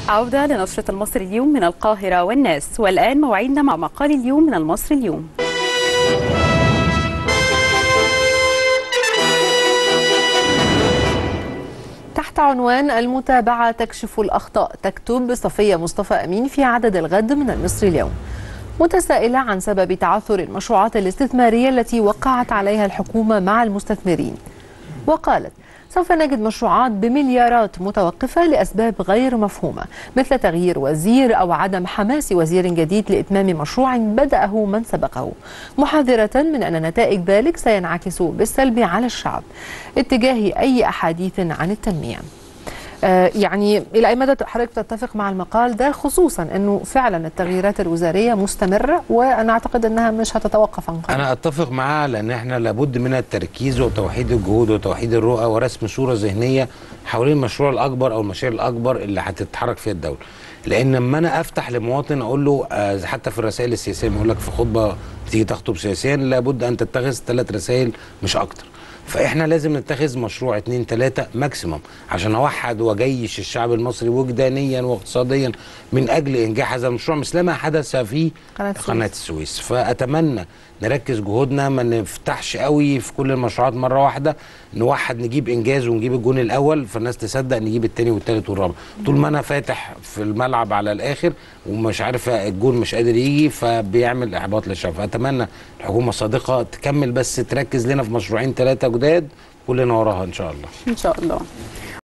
عودة لنشرة المصري اليوم من القاهرة والناس والآن موعدنا مع مقال اليوم من المصري اليوم تحت عنوان المتابعة تكشف الأخطاء تكتب صفية مصطفى أمين في عدد الغد من المصري اليوم متسائلة عن سبب تعثر المشروعات الاستثمارية التي وقعت عليها الحكومة مع المستثمرين وقالت سوف نجد مشروعات بمليارات متوقفة لأسباب غير مفهومة مثل تغيير وزير أو عدم حماس وزير جديد لإتمام مشروع بدأه من سبقه محذرة من أن نتائج ذلك سينعكس بالسلب على الشعب اتجاه أي أحاديث عن التنمية آه، يعني الى اي مدى حضرتك تتفق مع المقال ده خصوصا انه فعلا التغييرات الوزاريه مستمره وانا اعتقد انها مش هتتوقف عن قريب انا اتفق معاه لان احنا لابد من التركيز وتوحيد الجهود وتوحيد الرؤى ورسم صوره ذهنيه حوالين المشروع الاكبر او المشاريع الاكبر اللي هتتحرك فيها الدوله لان لما انا افتح لمواطن اقول له آه، حتى في الرسائل السياسيه بيقول لك في خطبه تيجي تخطب سياسيا لابد ان تتخذ ثلاث رسائل مش اكتر فاحنا لازم نتخذ مشروع اتنين تلاتة ماكسيمم عشان اوحد واجيش الشعب المصري وجدانيا واقتصاديا من اجل انجاح هذا المشروع مثلما حدث في قناة السويس. قناه السويس فاتمنى نركز جهودنا ما نفتحش قوي في كل المشروعات مره واحده نوحد نجيب انجاز ونجيب الجون الاول فالناس تصدق نجيب التاني والتالت والرابع طول ما انا فاتح في الملعب على الاخر ومش عارف الجون مش قادر يجي فبيعمل احباط للشعب فاتمنى الحكومه صادقه تكمل بس تركز لنا في مشروعين ثلاثه جداد كلنا وراها ان شاء الله إن شاء الله